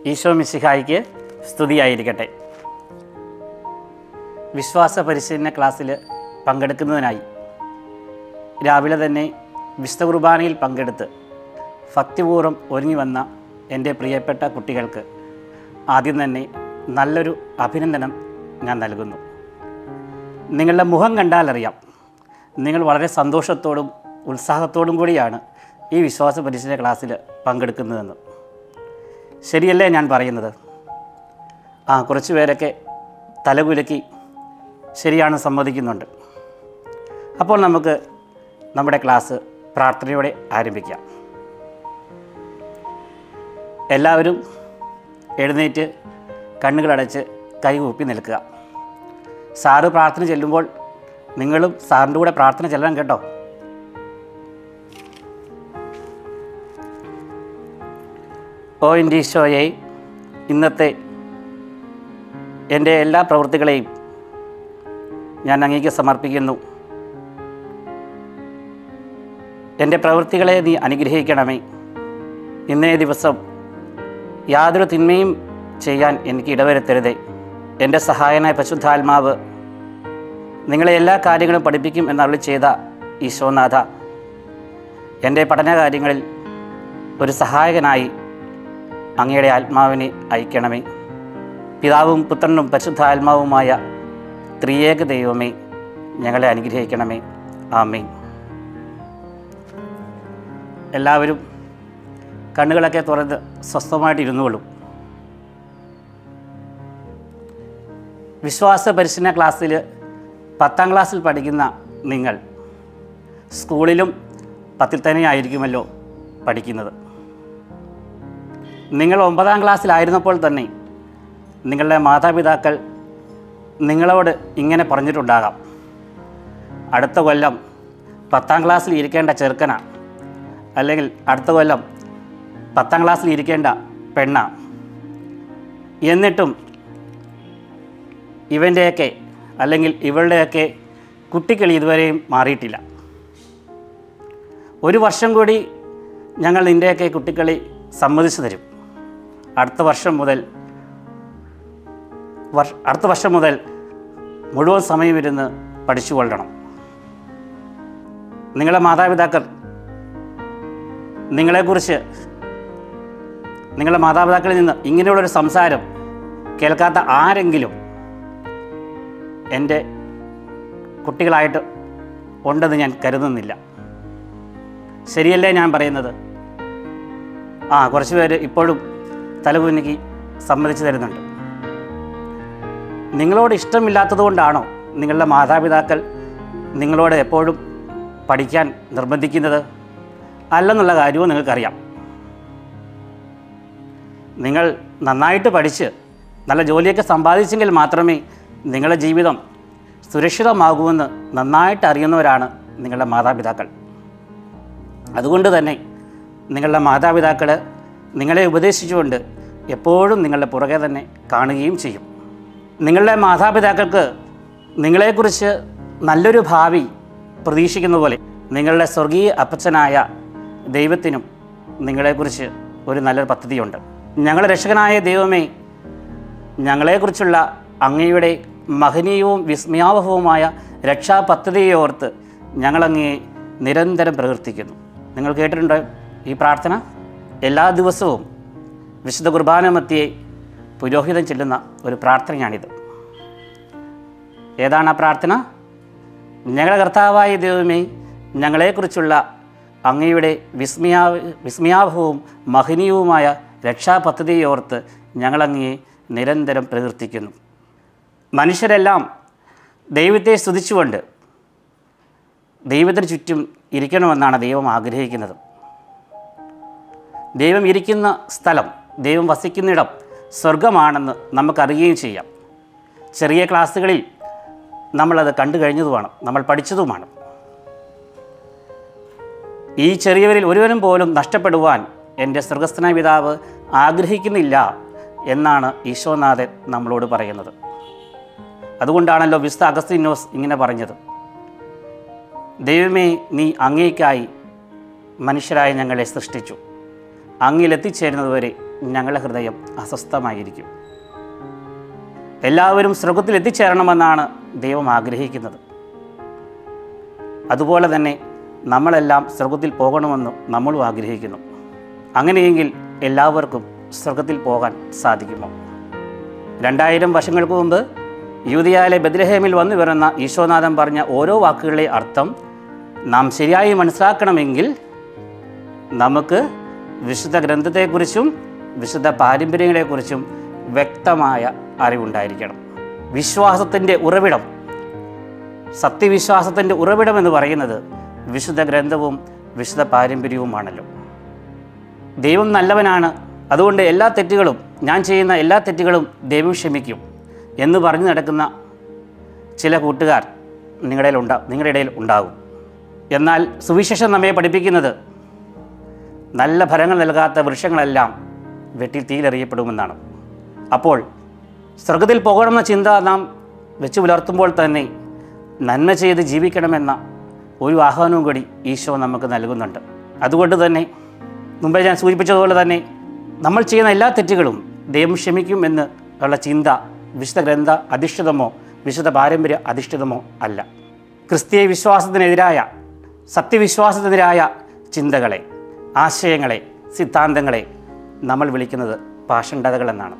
ഈശോ മിശിഹായിക്ക് സ്തുതിയായിരിക്കട്ടെ വിശ്വാസ പരിശീലന ക്ലാസ്സിൽ പങ്കെടുക്കുന്നതിനായി രാവിലെ തന്നെ വിശുദ്ധ കുർബാനയിൽ പങ്കെടുത്ത് ഭക്തിപൂർവ്വം ഒരുങ്ങി വന്ന എൻ്റെ പ്രിയപ്പെട്ട കുട്ടികൾക്ക് ആദ്യം തന്നെ നല്ലൊരു അഭിനന്ദനം ഞാൻ നൽകുന്നു നിങ്ങളുടെ മുഖം കണ്ടാലറിയാം നിങ്ങൾ വളരെ സന്തോഷത്തോടും ഉത്സാഹത്തോടും കൂടിയാണ് ഈ വിശ്വാസ പരിശീലന ക്ലാസ്സിൽ പങ്കെടുക്കുന്നതെന്ന് ശരിയല്ലേ ഞാൻ പറയുന്നത് ആ കുറച്ച് പേരൊക്കെ തലകുലുക്കി ശരിയാണ് സമ്മതിക്കുന്നുണ്ട് അപ്പോൾ നമുക്ക് നമ്മുടെ ക്ലാസ് പ്രാർത്ഥനയോടെ ആരംഭിക്കാം എല്ലാവരും എഴുന്നേറ്റ് കണ്ണുകളടച്ച് കൈകൂപ്പി നിൽക്കുക സാറ് പ്രാർത്ഥന ചെല്ലുമ്പോൾ നിങ്ങളും സാറിൻ്റെ കൂടെ പ്രാർത്ഥന ചെല്ലണം കേട്ടോ ഓ എൻ്റെ ഈശോയെ ഇന്നത്തെ എൻ്റെ എല്ലാ പ്രവൃത്തികളെയും ഞാൻ അങ്ങേക്ക് സമർപ്പിക്കുന്നു എൻ്റെ പ്രവൃത്തികളെ നീ അനുഗ്രഹിക്കണമേ ഇന്നേ ദിവസം യാതൊരു തിന്മയും ചെയ്യാൻ എനിക്ക് ഇടവരുത്തരുതേ എൻ്റെ സഹായനായ പശുദ്ധാത്മാവ് നിങ്ങളെ എല്ലാ കാര്യങ്ങളും പഠിപ്പിക്കും എന്നരുളി ചെയ്ത ഈശോനാഥ എൻ്റെ പഠനകാര്യങ്ങളിൽ ഒരു സഹായകനായി അങ്ങയുടെ ആത്മാവിനെ അയക്കണമേ പിതാവും പുത്രനും പരിശുദ്ധാത്മാവുമായ ത്രിയേക ദൈവമേ ഞങ്ങളെ അനുഗ്രഹിക്കണമേ ആമേ എല്ലാവരും കണ്ണുകളൊക്കെ തുറന്ന് സ്വസ്ഥമായിട്ട് ഇരുന്നുകൊള്ളും വിശ്വാസ പരിശീലന ക്ലാസ്സിൽ പത്താം ക്ലാസ്സിൽ പഠിക്കുന്ന നിങ്ങൾ സ്കൂളിലും പത്തിൽ തന്നെ ആയിരിക്കുമല്ലോ പഠിക്കുന്നത് നിങ്ങൾ ഒമ്പതാം ക്ലാസ്സിലായിരുന്നപ്പോൾ തന്നെ നിങ്ങളുടെ മാതാപിതാക്കൾ നിങ്ങളോട് ഇങ്ങനെ പറഞ്ഞിട്ടുണ്ടാകാം അടുത്ത കൊല്ലം പത്താം ക്ലാസ്സിൽ ഇരിക്കേണ്ട ചെറുക്കന അല്ലെങ്കിൽ അടുത്ത കൊല്ലം പത്താം ക്ലാസ്സിൽ ഇരിക്കേണ്ട പെണ്ണ എന്നിട്ടും ഇവൻ്റെയൊക്കെ അല്ലെങ്കിൽ ഇവളുടെയൊക്കെ കുട്ടിക്കളി ഇതുവരെയും മാറിയിട്ടില്ല ഒരു വർഷം കൂടി ഞങ്ങൾ നിൻ്റെയൊക്കെ കുട്ടിക്കളി സമ്മതിച്ചു തരും അടുത്ത വർഷം മുതൽ വർഷ അടുത്ത വർഷം മുതൽ മുഴുവൻ സമയം ഇരുന്ന് പഠിച്ചുകൊള്ളണം നിങ്ങളുടെ മാതാപിതാക്കൾ നിങ്ങളെക്കുറിച്ച് നിങ്ങളുടെ മാതാപിതാക്കളിൽ നിന്ന് ഇങ്ങനെയുള്ളൊരു സംസാരം കേൾക്കാത്ത ആരെങ്കിലും എൻ്റെ കുട്ടികളായിട്ട് ഉണ്ടെന്ന് ഞാൻ കരുതുന്നില്ല ശരിയല്ലേ ഞാൻ പറയുന്നത് ആ കുറച്ച് പേര് ഇപ്പോഴും തലകുനിക്ക് സമ്മതിച്ചു തരുന്നുണ്ട് നിങ്ങളോട് ഇഷ്ടമില്ലാത്തത് കൊണ്ടാണോ നിങ്ങളുടെ മാതാപിതാക്കൾ നിങ്ങളോട് എപ്പോഴും പഠിക്കാൻ നിർബന്ധിക്കുന്നത് അല്ലെന്നുള്ള കാര്യവും നിങ്ങൾക്കറിയാം നിങ്ങൾ നന്നായിട്ട് പഠിച്ച് നല്ല ജോലിയൊക്കെ സമ്പാദിച്ചെങ്കിൽ മാത്രമേ നിങ്ങളുടെ ജീവിതം സുരക്ഷിതമാകുമെന്ന് നന്നായിട്ട് അറിയുന്നവരാണ് നിങ്ങളുടെ മാതാപിതാക്കൾ അതുകൊണ്ട് തന്നെ നിങ്ങളുടെ മാതാപിതാക്കൾ നിങ്ങളെ ഉപദേശിച്ചുകൊണ്ട് എപ്പോഴും നിങ്ങളുടെ പുറകെ തന്നെ കാണുകയും ചെയ്യും നിങ്ങളുടെ മാതാപിതാക്കൾക്ക് നിങ്ങളെക്കുറിച്ച് നല്ലൊരു ഭാവി പ്രതീക്ഷിക്കുന്ന പോലെ നിങ്ങളുടെ സ്വർഗീയ അപ്പച്ചനായ ദൈവത്തിനും നിങ്ങളെക്കുറിച്ച് ഒരു നല്ലൊരു പദ്ധതിയുണ്ട് ഞങ്ങളുടെ രക്ഷകനായ ദൈവമേ ഞങ്ങളെക്കുറിച്ചുള്ള അങ്ങയുടെ മഹനീയവും വിസ്മയാവഹവുമായ രക്ഷാപദ്ധതിയെ ഓർത്ത് ഞങ്ങളങ്ങയെ നിരന്തരം പ്രകീർത്തിക്കുന്നു നിങ്ങൾ കേട്ടിട്ടുണ്ടോ ഈ പ്രാർത്ഥന എല്ലാ ദിവസവും വിശുദ്ധ കുർബാന മധ്യേ പുരോഹിതൻ ചെല്ലുന്ന ഒരു പ്രാർത്ഥനയാണിത് ഏതാണ് ആ പ്രാർത്ഥന ഞങ്ങളുടെ കർത്താവായ ദൈവമേ ഞങ്ങളെക്കുറിച്ചുള്ള അങ്ങയുടെ വിസ്മയാ വിസ്മയാവഹവും മഹനീയവുമായ രക്ഷാപദ്ധതിയെ ഓർത്ത് ഞങ്ങളങ്ങയെ നിരന്തരം പ്രകീർത്തിക്കുന്നു മനുഷ്യരെല്ലാം ദൈവത്തെ സ്തുതിച്ചുകൊണ്ട് ദൈവത്തിന് ചുറ്റും ഇരിക്കണമെന്നാണ് ദൈവം ആഗ്രഹിക്കുന്നത് ദൈവം ഇരിക്കുന്ന സ്ഥലം ദൈവം വസിക്കുന്നിടം സ്വർഗമാണെന്ന് നമുക്കറിയുകയും ചെയ്യാം ചെറിയ ക്ലാസ്സുകളിൽ നമ്മളത് കണ്ടു കഴിഞ്ഞതുമാണ് നമ്മൾ പഠിച്ചതുമാണ് ഈ ചെറിയവരിൽ ഒരുവനും പോലും നഷ്ടപ്പെടുവാൻ എൻ്റെ സ്വർഗസ്ഥന പിതാവ് ആഗ്രഹിക്കുന്നില്ല എന്നാണ് ഈശോനാഥൻ നമ്മളോട് പറയുന്നത് അതുകൊണ്ടാണല്ലോ വിശുദ്ധ അഗസ്തീനോസ് ഇങ്ങനെ പറഞ്ഞത് ദൈവമേ നീ അങ്ങേക്കായി മനുഷ്യരായ ഞങ്ങളെ സൃഷ്ടിച്ചു അങ്ങിലെത്തിച്ചേരുന്നതുവരെ ഞങ്ങളുടെ ഹൃദയം അസ്വസ്ഥമായിരിക്കും എല്ലാവരും സ്വർഗത്തിൽ എത്തിച്ചേരണമെന്നാണ് ദൈവം ആഗ്രഹിക്കുന്നത് അതുപോലെ തന്നെ നമ്മളെല്ലാം സ്വർഗത്തിൽ പോകണമെന്ന് നമ്മളും ആഗ്രഹിക്കുന്നു അങ്ങനെയെങ്കിൽ എല്ലാവർക്കും സ്വർഗത്തിൽ പോകാൻ സാധിക്കുമോ രണ്ടായിരം വർഷങ്ങൾക്ക് മുമ്പ് യൂതിയാലെ ബദ്രഹേമിൽ വന്നു വരുന്ന ഈശോനാഥൻ പറഞ്ഞ ഓരോ വാക്കുകളുടെ അർത്ഥം നാം ശരിയായി മനസ്സിലാക്കണമെങ്കിൽ നമുക്ക് വിശുദ്ധ ഗ്രന്ഥത്തെക്കുറിച്ചും വിശുദ്ധ പാരമ്പര്യങ്ങളെക്കുറിച്ചും വ്യക്തമായ അറിവുണ്ടായിരിക്കണം വിശ്വാസത്തിൻ്റെ ഉറവിടം സത്യവിശ്വാസത്തിൻ്റെ ഉറവിടം എന്ന് പറയുന്നത് വിശുദ്ധ ഗ്രന്ഥവും വിശുദ്ധ പാരമ്പര്യവുമാണല്ലോ ദൈവം നല്ലവനാണ് അതുകൊണ്ട് എല്ലാ തെറ്റുകളും ഞാൻ ചെയ്യുന്ന എല്ലാ തെറ്റുകളും ദൈവം ക്ഷമിക്കും എന്ന് പറഞ്ഞു നടക്കുന്ന ചില കൂട്ടുകാർ നിങ്ങളുടെ ഇടയിൽ ഉണ്ടാ നിങ്ങളുടെ ഇടയിൽ ഉണ്ടാകും എന്നാൽ സുവിശേഷം നമ്മെ പഠിപ്പിക്കുന്നത് നല്ല ഫലങ്ങൾ നൽകാത്ത വൃക്ഷങ്ങളെല്ലാം വെട്ടി തീയിലെറിയപ്പെടുമെന്നാണ് അപ്പോൾ സ്വർഗത്തിൽ പോകണമെന്ന ചിന്ത നാം വെച്ച് പുലർത്തുമ്പോൾ തന്നെ നന്മ ചെയ്ത് ജീവിക്കണമെന്ന ഒരു ആഹ്വാനവും കൂടി ഈശോ നമുക്ക് നൽകുന്നുണ്ട് അതുകൊണ്ട് തന്നെ മുമ്പേ ഞാൻ സൂചിപ്പിച്ചതുപോലെ തന്നെ നമ്മൾ ചെയ്യുന്ന എല്ലാ തെറ്റുകളും ദൈവം ക്ഷമിക്കും എന്ന് ഉള്ള ചിന്ത വിശുദ്ധ ഗ്രന്ഥ അധിഷ്ഠിതമോ വിശുദ്ധ പാരമ്പര്യ അധിഷ്ഠിതമോ അല്ല ക്രിസ്തീയ വിശ്വാസത്തിനെതിരായ സത്യവിശ്വാസത്തിനെതിരായ ചിന്തകളെ ആശയങ്ങളെ സിദ്ധാന്തങ്ങളെ നമ്മൾ വിളിക്കുന്നത് പാഷണ്ഡതകൾ എന്നാണ്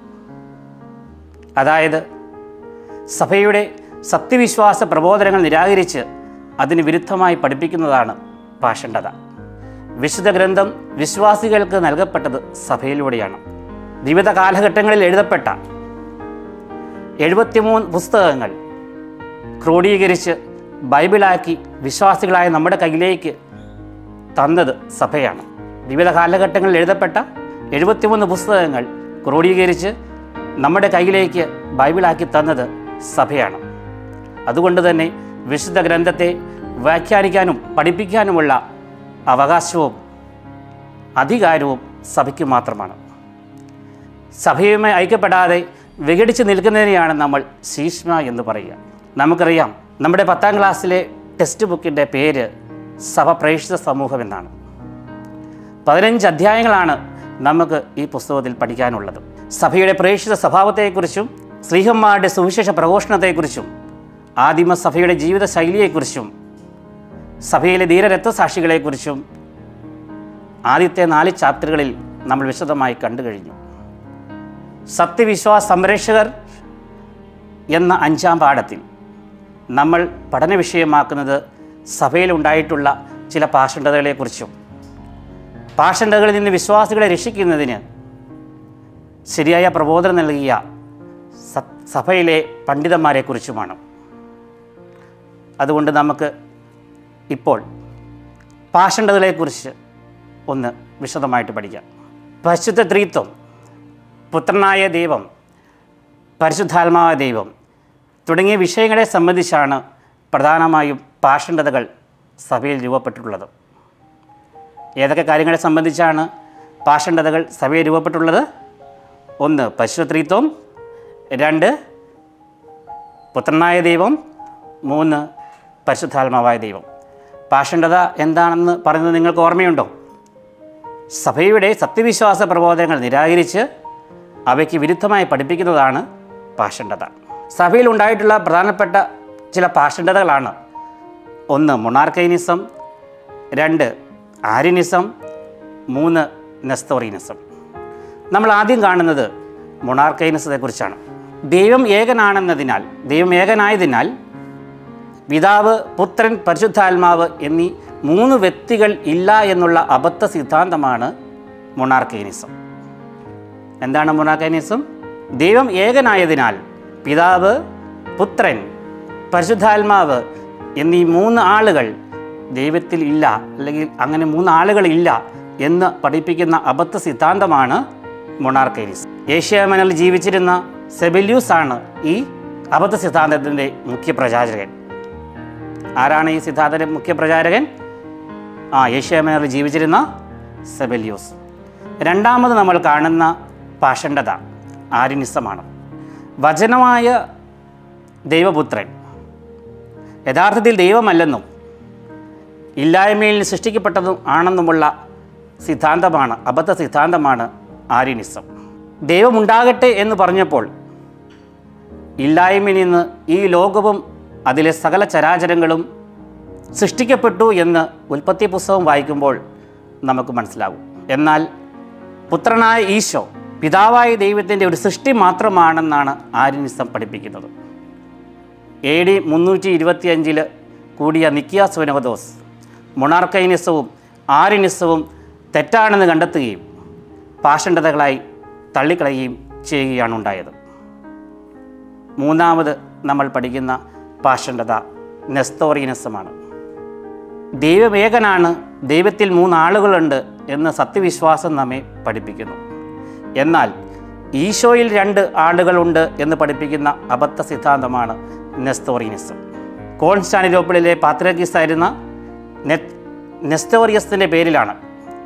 അതായത് സഭയുടെ സത്യവിശ്വാസ പ്രബോധനങ്ങൾ നിരാകരിച്ച് അതിന് വിരുദ്ധമായി പഠിപ്പിക്കുന്നതാണ് പാഷണ്ഡത വിശുദ്ധ ഗ്രന്ഥം വിശ്വാസികൾക്ക് നൽകപ്പെട്ടത് സഭയിലൂടെയാണ് വിവിധ കാലഘട്ടങ്ങളിൽ എഴുതപ്പെട്ട എഴുപത്തിമൂന്ന് പുസ്തകങ്ങൾ ക്രോഡീകരിച്ച് ബൈബിളാക്കി വിശ്വാസികളായ നമ്മുടെ കയ്യിലേക്ക് തന്നത് സഭയാണ് വിവിധ കാലഘട്ടങ്ങളിൽ എഴുതപ്പെട്ട എഴുപത്തിമൂന്ന് പുസ്തകങ്ങൾ ക്രോഡീകരിച്ച് നമ്മുടെ കയ്യിലേക്ക് ബൈബിളാക്കി തന്നത് സഭയാണ് അതുകൊണ്ട് തന്നെ വിശുദ്ധ ഗ്രന്ഥത്തെ വ്യാഖ്യാനിക്കാനും പഠിപ്പിക്കാനുമുള്ള അവകാശവും അധികാരവും സഭയ്ക്ക് മാത്രമാണ് സഭയുമായി ഐക്യപ്പെടാതെ വിഘടിച്ച് നിൽക്കുന്നതിനെയാണ് നമ്മൾ ശീഷ്മ എന്ന് പറയുക നമുക്കറിയാം നമ്മുടെ പത്താം ക്ലാസ്സിലെ ടെക്സ്റ്റ് ബുക്കിൻ്റെ പേര് സഭ പ്രേക്ഷിത സമൂഹം എന്നാണ് പതിനഞ്ച് അധ്യായങ്ങളാണ് നമുക്ക് ഈ പുസ്തകത്തിൽ പഠിക്കാനുള്ളത് സഭയുടെ പ്രേക്ഷിത സ്വഭാവത്തെക്കുറിച്ചും സ്ത്രീഹന്മാരുടെ സുവിശേഷ പ്രഘോഷണത്തെക്കുറിച്ചും ആദിമ സഭയുടെ ജീവിത ശൈലിയെക്കുറിച്ചും സഭയിലെ ധീരരക്തസാക്ഷികളെക്കുറിച്ചും ആദ്യത്തെ നാല് ചാപ്റ്ററുകളിൽ നമ്മൾ വിശദമായി കണ്ടു കഴിഞ്ഞു സത്യവിശ്വാസ സംരക്ഷകർ എന്ന അഞ്ചാം പാഠത്തിൽ നമ്മൾ പഠന വിഷയമാക്കുന്നത് സഭയിലുണ്ടായിട്ടുള്ള ചില പാഷണ്ഡതകളെക്കുറിച്ചും പാഷണ്ഡതകളിൽ നിന്ന് വിശ്വാസികളെ രക്ഷിക്കുന്നതിന് ശരിയായ പ്രബോധനം നൽകിയ സ- സഭയിലെ പണ്ഡിതന്മാരെക്കുറിച്ചുമാണ് അതുകൊണ്ട് നമുക്ക് ഇപ്പോൾ പാഷണ്ഡതകളെക്കുറിച്ച് ഒന്ന് വിശദമായിട്ട് പഠിക്കാം പരിശുദ്ധ ത്രീത്വം പുത്രനായ ദൈവം പരിശുദ്ധാത്മാവായ ദൈവം തുടങ്ങിയ വിഷയങ്ങളെ സംബന്ധിച്ചാണ് പ്രധാനമായും പാഷണ്ഡതകൾ സഭയിൽ രൂപപ്പെട്ടിട്ടുള്ളത് ഏതൊക്കെ കാര്യങ്ങളെ സംബന്ധിച്ചാണ് പാഷണ്ഡതകൾ സഭയിൽ രൂപപ്പെട്ടുള്ളത് ഒന്ന് പരിശുദ്ധത്വം രണ്ട് പുത്രനായ ദൈവം മൂന്ന് പരിശുദ്ധാത്മാവായ ദൈവം പാഷണ്ഡത എന്താണെന്ന് പറയുന്നത് നിങ്ങൾക്ക് ഓർമ്മയുണ്ടോ സഭയുടെ സത്യവിശ്വാസ പ്രബോധനങ്ങൾ നിരാകരിച്ച് അവയ്ക്ക് വിരുദ്ധമായി പഠിപ്പിക്കുന്നതാണ് പാഷണ്ഡത സഭയിൽ ഉണ്ടായിട്ടുള്ള പ്രധാനപ്പെട്ട ചില പാഷണ്ഡതകളാണ് ഒന്ന് മൊണാർക്കൈനിസം രണ്ട് ആര്യനിസം മൂന്ന് നെസ്തോറിനിസം നമ്മൾ ആദ്യം കാണുന്നത് മൊണാർക്കൈനിസത്തെക്കുറിച്ചാണ് ദൈവം ഏകനാണെന്നതിനാൽ ദൈവം ഏകനായതിനാൽ പിതാവ് പുത്രൻ പരിശുദ്ധാത്മാവ് എന്നീ മൂന്ന് വ്യക്തികൾ ഇല്ല എന്നുള്ള അബദ്ധ സിദ്ധാന്തമാണ് മൊണാർക്കൈനിസം എന്താണ് മൊണാർക്കൈനിസം ദൈവം ഏകനായതിനാൽ പിതാവ് പുത്രൻ പരിശുദ്ധാത്മാവ് എന്നീ മൂന്ന് ആളുകൾ ദൈവത്തിൽ ഇല്ല അല്ലെങ്കിൽ അങ്ങനെ മൂന്ന് ആളുകൾ ഇല്ല എന്ന് പഠിപ്പിക്കുന്ന അബദ്ധ സിദ്ധാന്തമാണ് മൊണാർക്കൈനിസം ഏഷ്യാമനിൽ ജീവിച്ചിരുന്ന സെബെല്യൂസ് ആണ് ഈ അബദ്ധ സിദ്ധാന്തത്തിൻ്റെ മുഖ്യ പ്രചാരകൻ ആരാണ് ഈ സിദ്ധാന്തത്തിൻ്റെ മുഖ്യ പ്രചാരകൻ ആ ഏഷ്യാമനിൽ ജീവിച്ചിരുന്ന സെബെല്യൂസ് രണ്ടാമത് നമ്മൾ കാണുന്ന പാഷണ്ഡത ആര്യനിസമാണ് വചനമായ ദൈവപുത്രൻ യഥാർത്ഥത്തിൽ ദൈവമല്ലെന്നും ഇല്ലായ്മയിൽ സൃഷ്ടിക്കപ്പെട്ടതും ആണെന്നുമുള്ള സിദ്ധാന്തമാണ് അബദ്ധ സിദ്ധാന്തമാണ് ആര്യനിസം ദൈവമുണ്ടാകട്ടെ എന്ന് പറഞ്ഞപ്പോൾ ഇല്ലായ്മയിൽ നിന്ന് ഈ ലോകവും അതിലെ സകല ചരാചരങ്ങളും സൃഷ്ടിക്കപ്പെട്ടു എന്ന് ഉൽപ്പത്തി പുസ്തകം വായിക്കുമ്പോൾ നമുക്ക് മനസ്സിലാകും എന്നാൽ പുത്രനായ ഈശോ പിതാവായ ദൈവത്തിൻ്റെ ഒരു സൃഷ്ടി മാത്രമാണെന്നാണ് ആര്യനിസം പഠിപ്പിക്കുന്നത് എ ഡി മുന്നൂറ്റി ഇരുപത്തിയഞ്ചിൽ കൂടിയ നിക്കിയ സുനവദോസ് മൊണാർക്കൈനിസവും ആര്യനിസവും തെറ്റാണെന്ന് കണ്ടെത്തുകയും പാഷണ്ഡതകളായി തള്ളിക്കളയുകയും ചെയ്യുകയാണ് ഉണ്ടായത് മൂന്നാമത് നമ്മൾ പഠിക്കുന്ന പാഷണ്ഡത നെസ്തോറിയനിസമാണ് ദൈവമേകനാണ് ദൈവത്തിൽ മൂന്നാളുകളുണ്ട് എന്ന് സത്യവിശ്വാസം നമ്മെ പഠിപ്പിക്കുന്നു എന്നാൽ ഈശോയിൽ രണ്ട് ആളുകളുണ്ട് എന്ന് പഠിപ്പിക്കുന്ന അബദ്ധ സിദ്ധാന്തമാണ് നെസ്തോറിയനിസം കോൺസ്റ്റാനിലോപ്പിളിലെ പാത്രഗീസ് ആയിരുന്ന നെ നെസ്തോറിയസിൻ്റെ പേരിലാണ്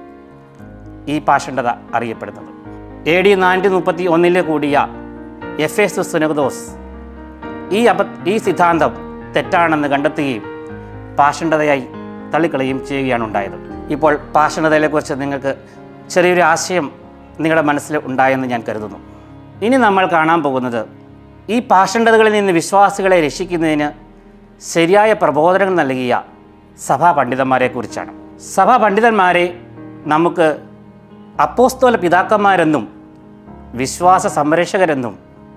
ഈ പാഷണ്ഡത അറിയപ്പെടുന്നത് എ ഡി നാനൂറ്റി മുപ്പത്തി ഒന്നിലെ കൂടിയ എഫ് എസ് സുനഗദോസ് ഈ അപ ഈ സിദ്ധാന്തം തെറ്റാണെന്ന് കണ്ടെത്തുകയും പാഷണ്ഡതയായി തള്ളിക്കളയുകയും ചെയ്യുകയാണ് ഉണ്ടായത് ഇപ്പോൾ പാഷണ്ഡതയെക്കുറിച്ച് നിങ്ങൾക്ക് ചെറിയൊരു ആശയം നിങ്ങളുടെ മനസ്സിൽ ഉണ്ടായെന്ന് ഞാൻ കരുതുന്നു ഇനി നമ്മൾ കാണാൻ പോകുന്നത് ഈ പാഷണ്ഡതകളിൽ നിന്ന് വിശ്വാസികളെ രക്ഷിക്കുന്നതിന് ശരിയായ പ്രബോധനങ്ങൾ നൽകിയ സഭാ പണ്ഡിതന്മാരെക്കുറിച്ചാണ് സഭാ പണ്ഡിതന്മാരെ നമുക്ക് അപ്പോസ്തോല പിതാക്കന്മാരെന്നും വിശ്വാസ സംരക്ഷകരെന്നും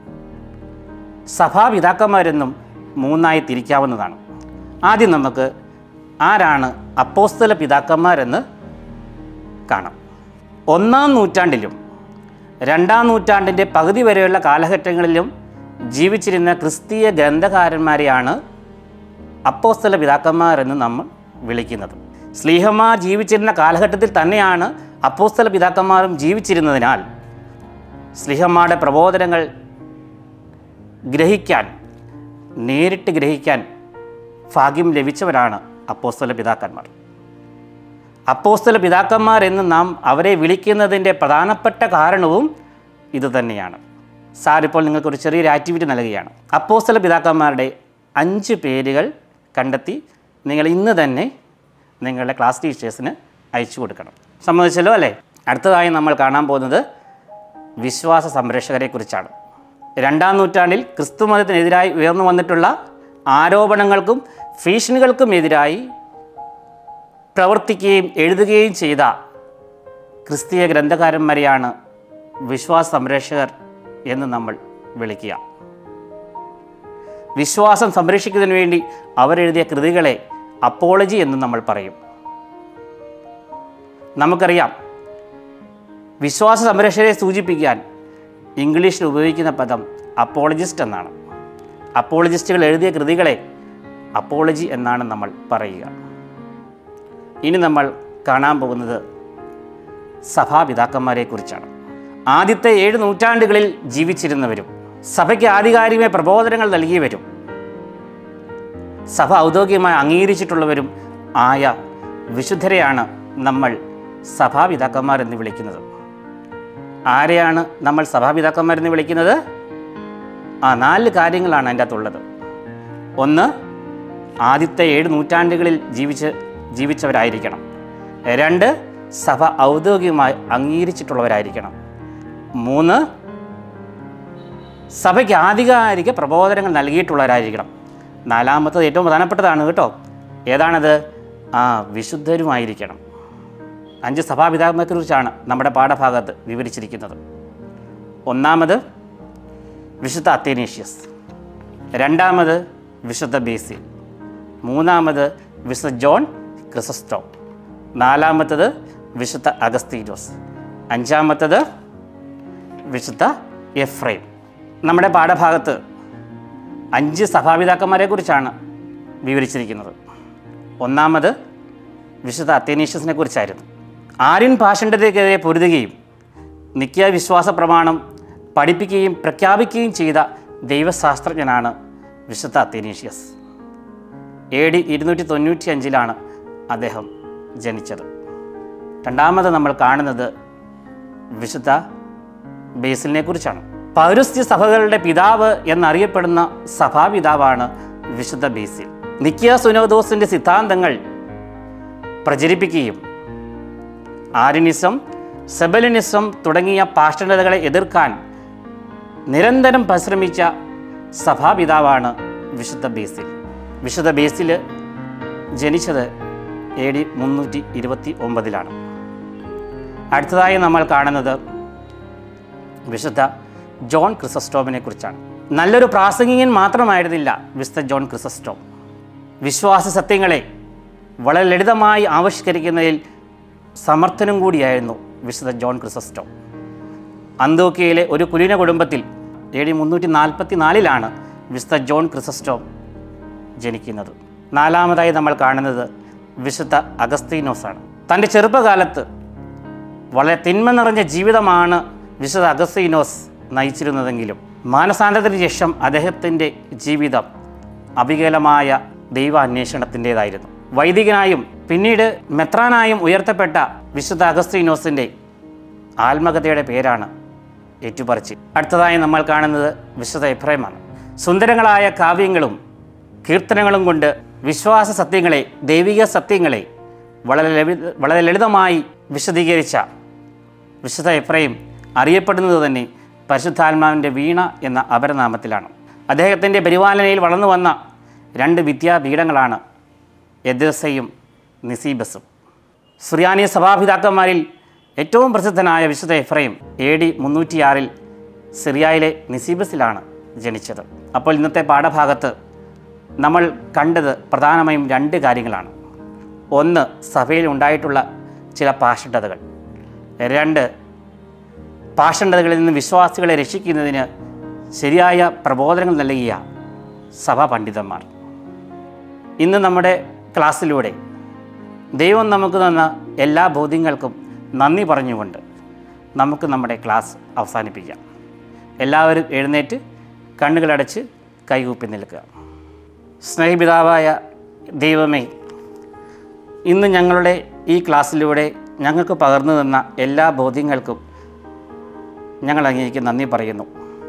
സഭാപിതാക്കന്മാരെന്നും മൂന്നായി തിരിക്കാവുന്നതാണ് ആദ്യം നമുക്ക് ആരാണ് അപ്പോസ്തല പിതാക്കന്മാരെന്ന് കാണാം ഒന്നാം നൂറ്റാണ്ടിലും രണ്ടാം നൂറ്റാണ്ടിൻ്റെ പകുതി വരെയുള്ള കാലഘട്ടങ്ങളിലും ജീവിച്ചിരുന്ന ക്രിസ്തീയ ഗ്രന്ഥകാരന്മാരെയാണ് അപ്പോസ്തല പിതാക്കന്മാരെന്ന് നമ്മൾ വിളിക്കുന്നത് സ്ലീഹന്മാർ ജീവിച്ചിരുന്ന കാലഘട്ടത്തിൽ തന്നെയാണ് അപ്പോസ്തല പിതാക്കന്മാരും ജീവിച്ചിരുന്നതിനാൽ സ്ലിഹന്മാരുടെ പ്രബോധനങ്ങൾ ഗ്രഹിക്കാൻ നേരിട്ട് ഗ്രഹിക്കാൻ ഭാഗ്യം ലഭിച്ചവരാണ് അപ്പോസ്തല പിതാക്കന്മാർ അപ്പോസ്തല പിതാക്കന്മാർ എന്ന് നാം അവരെ വിളിക്കുന്നതിൻ്റെ പ്രധാനപ്പെട്ട കാരണവും ഇതുതന്നെയാണ് സാർ ഇപ്പോൾ നിങ്ങൾക്കൊരു ചെറിയൊരു ആക്ടിവിറ്റി നൽകുകയാണ് അപ്പോസ്തല പിതാക്കന്മാരുടെ അഞ്ച് പേരുകൾ കണ്ടെത്തി നിങ്ങൾ ഇന്ന് തന്നെ നിങ്ങളുടെ ക്ലാസ് ടീച്ചേഴ്സിന് അയച്ചു കൊടുക്കണം സമ്മതിച്ചല്ലോ അല്ലേ അടുത്തതായി നമ്മൾ കാണാൻ പോകുന്നത് വിശ്വാസ സംരക്ഷകരെക്കുറിച്ചാണ് രണ്ടാം നൂറ്റാണ്ടിൽ ക്രിസ്തു മതത്തിനെതിരായി ഉയർന്നു വന്നിട്ടുള്ള ആരോപണങ്ങൾക്കും ഭീഷണികൾക്കും എതിരായി പ്രവർത്തിക്കുകയും എഴുതുകയും ചെയ്ത ക്രിസ്തീയ ഗ്രന്ഥകാരന്മാരെയാണ് വിശ്വാസ സംരക്ഷകർ എന്ന് നമ്മൾ വിളിക്കുക വിശ്വാസം സംരക്ഷിക്കുന്നതിന് വേണ്ടി അവരെഴുതിയ കൃതികളെ അപ്പോളജി എന്ന് നമ്മൾ പറയും നമുക്കറിയാം വിശ്വാസ സംരക്ഷകരെ സൂചിപ്പിക്കാൻ ഇംഗ്ലീഷിൽ ഉപയോഗിക്കുന്ന പദം അപ്പോളജിസ്റ്റ് എന്നാണ് അപ്പോളജിസ്റ്റുകൾ എഴുതിയ കൃതികളെ അപ്പോളജി എന്നാണ് നമ്മൾ പറയുക ഇനി നമ്മൾ കാണാൻ പോകുന്നത് സഭാപിതാക്കന്മാരെക്കുറിച്ചാണ് ആദ്യത്തെ ഏഴ് നൂറ്റാണ്ടുകളിൽ ജീവിച്ചിരുന്നവരും സഭയ്ക്ക് ആധികാരികമായ പ്രബോധനങ്ങൾ നൽകിയവരും സഭ ഔദ്യോഗികമായി അംഗീകരിച്ചിട്ടുള്ളവരും ആയ വിശുദ്ധരെയാണ് നമ്മൾ സഭാപിതാക്കന്മാരെന്ന് വിളിക്കുന്നത് ആരെയാണ് നമ്മൾ സഭാപിതാക്കന്മാരെന്ന് വിളിക്കുന്നത് ആ നാല് കാര്യങ്ങളാണ് അതിൻ്റെ അകത്തുള്ളത് ഒന്ന് ആദ്യത്തെ ഏഴ് നൂറ്റാണ്ടുകളിൽ ജീവിച്ച് ജീവിച്ചവരായിരിക്കണം രണ്ട് സഭ ഔദ്യോഗികമായി അംഗീകരിച്ചിട്ടുള്ളവരായിരിക്കണം മൂന്ന് സഭയ്ക്ക് ആധികാരിക പ്രബോധനങ്ങൾ നൽകിയിട്ടുള്ളവരായിരിക്കണം നാലാമത്തത് ഏറ്റവും പ്രധാനപ്പെട്ടതാണ് കേട്ടോ ഏതാണത് ആ വിശുദ്ധരുമായിരിക്കണം അഞ്ച് സഭാപിതാക്കന്മാരെക്കുറിച്ചാണ് നമ്മുടെ പാഠഭാഗത്ത് വിവരിച്ചിരിക്കുന്നത് ഒന്നാമത് വിശുദ്ധ അത്തേനേഷ്യസ് രണ്ടാമത് വിശുദ്ധ ബേസിൽ മൂന്നാമത് വിശുദ്ധ ജോൺ ക്രിസസ്റ്റോ നാലാമത്തത് വിശുദ്ധ അഗസ്തീനോസ് അഞ്ചാമത്തത് വിശുദ്ധ എഫ്രൈം നമ്മുടെ പാഠഭാഗത്ത് അഞ്ച് സഭാപിതാക്കന്മാരെ കുറിച്ചാണ് വിവരിച്ചിരിക്കുന്നത് ഒന്നാമത് വിശുദ്ധ അത്തേനീഷ്യസിനെ കുറിച്ചായിരുന്നു ആര്യൻ ഭാഷണ്ഡതയ്ക്കെതിരെ പൊരുതുകയും നിത്യ വിശ്വാസ പ്രമാണം പഠിപ്പിക്കുകയും പ്രഖ്യാപിക്കുകയും ചെയ്ത ദൈവശാസ്ത്രജ്ഞനാണ് വിശുദ്ധ അത്തേനീഷ്യസ് എ ഡി ഇരുന്നൂറ്റി തൊണ്ണൂറ്റി അഞ്ചിലാണ് അദ്ദേഹം ജനിച്ചത് രണ്ടാമത് നമ്മൾ കാണുന്നത് വിശുദ്ധ ബേസിലിനെ കുറിച്ചാണ് പൗരസ്ത്യ സഭകളുടെ പിതാവ് എന്നറിയപ്പെടുന്ന സഭാപിതാവാണ് വിശുദ്ധ ബേസിൽ നിക്കിയ സുനോദോസിൻ്റെ സിദ്ധാന്തങ്ങൾ പ്രചരിപ്പിക്കുകയും ആര്യനിസം സെബലിനിസം തുടങ്ങിയ പാഷണ്ഡതകളെ എതിർക്കാൻ നിരന്തരം പരിശ്രമിച്ച സഭാപിതാവാണ് വിശുദ്ധ ബേസിൽ വിശുദ്ധ ബേസിൽ ജനിച്ചത് എ ഡി മുന്നൂറ്റി ഇരുപത്തി ഒമ്പതിലാണ് അടുത്തതായി നമ്മൾ കാണുന്നത് വിശുദ്ധ ജോൺ ക്രിസസ്റ്റോമിനെ കുറിച്ചാണ് നല്ലൊരു പ്രാസംഗികൻ മാത്രമായിരുന്നില്ല വിശുദ്ധ ജോൺ ക്രിസസ്റ്റോം വിശ്വാസ സത്യങ്ങളെ വളരെ ലളിതമായി ആവിഷ്കരിക്കുന്നതിൽ സമർത്ഥനും കൂടിയായിരുന്നു വിശുദ്ധ ജോൺ ക്രിസസ്റ്റോം അന്തോക്കിയയിലെ ഒരു കുലീന കുടുംബത്തിൽ എ ഡി മുന്നൂറ്റി നാൽപ്പത്തി നാലിലാണ് വിശുദ്ധ ജോൺ ക്രിസസ്റ്റോം ജനിക്കുന്നത് നാലാമതായി നമ്മൾ കാണുന്നത് വിശുദ്ധ അഗസ്തീനോസാണ് തൻ്റെ ചെറുപ്പകാലത്ത് വളരെ തിന്മ നിറഞ്ഞ ജീവിതമാണ് വിശുദ്ധ അഗസ്തീനോസ് നയിച്ചിരുന്നതെങ്കിലും മാനസാന്തരത്തിന് ശേഷം അദ്ദേഹത്തിൻ്റെ ജീവിതം അവികലമായ ദൈവാന്വേഷണത്തിൻ്റെതായിരുന്നു വൈദികനായും പിന്നീട് മെത്രാനായും ഉയർത്തപ്പെട്ട വിശുദ്ധ അഗസ്തീനോസിൻ്റെ ആത്മകഥയുടെ പേരാണ് ഏറ്റുപറച്ചി അടുത്തതായി നമ്മൾ കാണുന്നത് വിശുദ്ധ എഫ്രൈമാണ് സുന്ദരങ്ങളായ കാവ്യങ്ങളും കീർത്തനങ്ങളും കൊണ്ട് വിശ്വാസ സത്യങ്ങളെ ദൈവിക സത്യങ്ങളെ വളരെ ലളിത വളരെ ലളിതമായി വിശദീകരിച്ച വിശുദ്ധ എഫ്രൈം അറിയപ്പെടുന്നത് തന്നെ പരിശുദ്ധാത്മാവിൻ്റെ വീണ എന്ന അപരനാമത്തിലാണ് അദ്ദേഹത്തിൻ്റെ പരിപാലനയിൽ വളർന്നു വന്ന രണ്ട് വിദ്യാപീഠങ്ങളാണ് എദ്രസയും നിസീബസും സുറിയാനി സഭാപിതാക്കന്മാരിൽ ഏറ്റവും പ്രസിദ്ധനായ വിശുദ്ധ എഫ്രൈം എ ഡി മുന്നൂറ്റിയാറിൽ സിറിയയിലെ നിസീബസിലാണ് ജനിച്ചത് അപ്പോൾ ഇന്നത്തെ പാഠഭാഗത്ത് നമ്മൾ കണ്ടത് പ്രധാനമായും രണ്ട് കാര്യങ്ങളാണ് ഒന്ന് സഭയിൽ ഉണ്ടായിട്ടുള്ള ചില പാഷണ്ഡതകൾ രണ്ട് പാഷണ്ഡതകളിൽ നിന്ന് വിശ്വാസികളെ രക്ഷിക്കുന്നതിന് ശരിയായ പ്രബോധനങ്ങൾ നൽകിയ സഭാ പണ്ഡിതന്മാർ ഇന്ന് നമ്മുടെ ക്ലാസ്സിലൂടെ ദൈവം നമുക്ക് തന്ന എല്ലാ ബോധ്യങ്ങൾക്കും നന്ദി പറഞ്ഞുകൊണ്ട് നമുക്ക് നമ്മുടെ ക്ലാസ് അവസാനിപ്പിക്കാം എല്ലാവരും എഴുന്നേറ്റ് കണ്ണുകളടച്ച് കൈകൂപ്പി നിൽക്കുക സ്നേഹിപിതാവായ ദൈവമേ ഇന്ന് ഞങ്ങളുടെ ഈ ക്ലാസ്സിലൂടെ ഞങ്ങൾക്ക് പകർന്നു തന്ന എല്ലാ ബോധ്യങ്ങൾക്കും ഞങ്ങൾ അങ്ങേക്ക് നന്ദി പറയുന്നു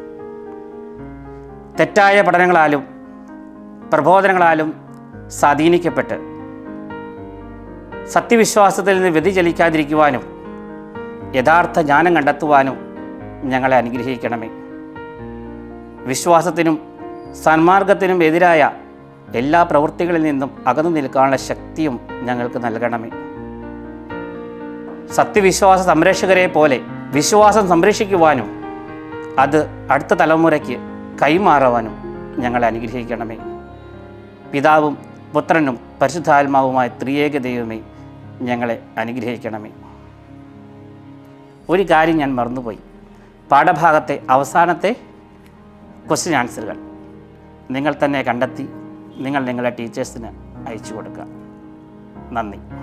തെറ്റായ പഠനങ്ങളാലും പ്രബോധനങ്ങളാലും സ്വാധീനിക്കപ്പെട്ട് സത്യവിശ്വാസത്തിൽ നിന്ന് വ്യതിചലിക്കാതിരിക്കുവാനും യഥാർത്ഥ ജ്ഞാനം കണ്ടെത്തുവാനും ഞങ്ങളെ അനുഗ്രഹിക്കണമേ വിശ്വാസത്തിനും സന്മാർഗത്തിനും എതിരായ എല്ലാ പ്രവൃത്തികളിൽ നിന്നും അകന്നു നിൽക്കാനുള്ള ശക്തിയും ഞങ്ങൾക്ക് നൽകണമേ സത്യവിശ്വാസ സംരക്ഷകരെ പോലെ വിശ്വാസം സംരക്ഷിക്കുവാനും അത് അടുത്ത തലമുറയ്ക്ക് കൈമാറുവാനും ഞങ്ങളെ അനുഗ്രഹിക്കണമേ പിതാവും പുത്രനും പരിശുദ്ധാത്മാവുമായ ത്രിയേക ദൈവമേ ഞങ്ങളെ അനുഗ്രഹിക്കണമേ ഒരു കാര്യം ഞാൻ മറന്നുപോയി പാഠഭാഗത്തെ അവസാനത്തെ ക്വസ്റ്റ്യൻ ആൻസറുകൾ നിങ്ങൾ തന്നെ കണ്ടെത്തി നിങ്ങൾ നിങ്ങളുടെ ടീച്ചേഴ്സിന് അയച്ചു കൊടുക്കുക നന്ദി